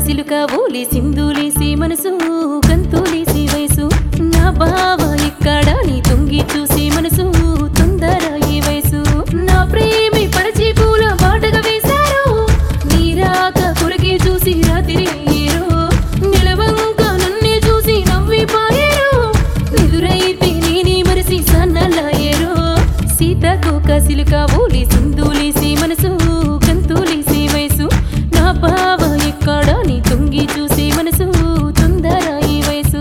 సిలుక ఓలి సింధులేసి మనసు గంతులేసి వయసు నా బావ ఇక్కడ నీ తొంగి చూసి మనసు తొందర ఈ వయసు నా ప్రేమి పరచి పూల బాటగా వేశారు నీరాక కొరకే చూసి రాత్రి అయ్యేరు నిలవంక నన్నే చూసి నవ్విపోయారు ఎదురైతే నేనే మరిసి సన్నలయ్యారు సీతకోక సిలుక ఓలి సింధులేసి మనసు గంతులేసి వయసు నా బావ ఎక్కడ నీ తొంగి చూసి మనసు తొందర ఈ వయసు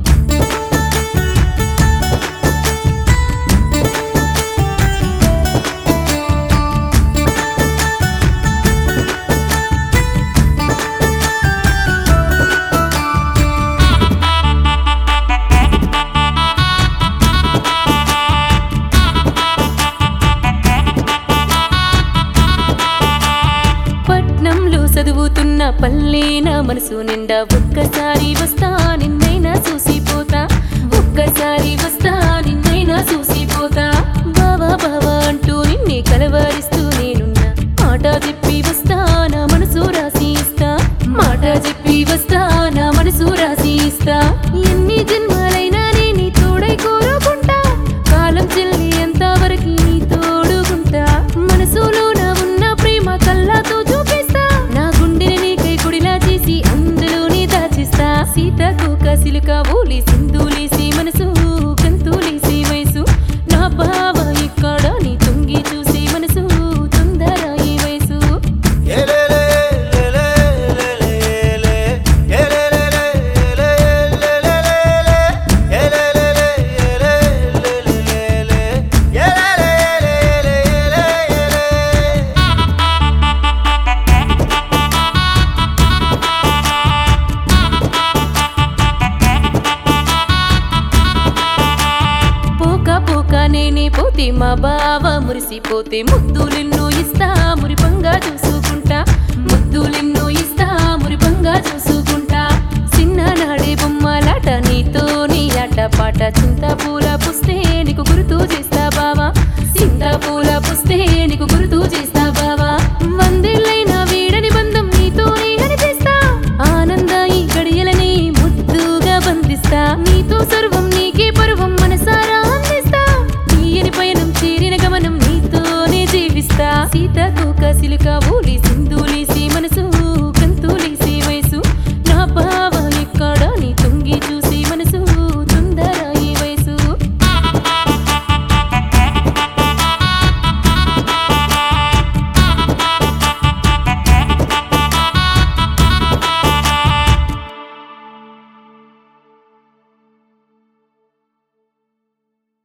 పట్నంలో చదువుతున్న పల్లెన మనసు నిండా ఒక్కసారి వస్తా నిన్నైనా చూసిపోతా ఒక్కసారి వస్తా నిన్నైనా చూసిపోతా బావా బావా అంటూ నిన్నే కలవరిస్తూ నేనున్నా మాట చెప్పి వస్తా నా మనసు రాసి ఇస్తా మాట చెప్పి వస్తా నా మనసు రాసి ఇస్తా ఎన్ని జన్మాలైనా నేను నీ తోడై కోరుకుంటా కాలం చెల్లి ఎంతవరకు నీ తోడుకుంటా మనసులో నా ఉన్న ప్రేమ కళ్ళతో చూపిస్తా నా గుండెని నీకై గుడిలా చేసి అందులోనే దాచిస్తా సీతకోక సిలుక ఓలి సింధులేసి మనసు గంతులేసి వయసు నా బావ ఇక్కడ నీ తొంగి చూసి మనసు తొందర ఈ వయసు పోక పోక నేనే పోతే మా బావ మురిసిపోతే ముద్దులెన్నో ఇస్తా మురిపంగా చూసుకుంటా ముద్దులెన్నో ఇస్తా మురిపంగా చూసుకుంటా చిన్ననాడే బొమ్మలాట నీతో నీ ఆట పాట చింత పూల పుస్తే నీకు గుర్తు చేస్తా బావా చింత పూల పుస్తే నీకు గుర్తు చేస్తా బావా వందేళ్ళైనా వీడని బంధం నీతోనే కనిపిస్తా ఆనంద ఈ గడియలని ముద్దుగా బంధిస్తా నీతో సర్వం నీకే పర్వం మనసారా అందిస్తా తీయని పయనం చేరిన గమనం నీతోనే జీవిస్తా సీత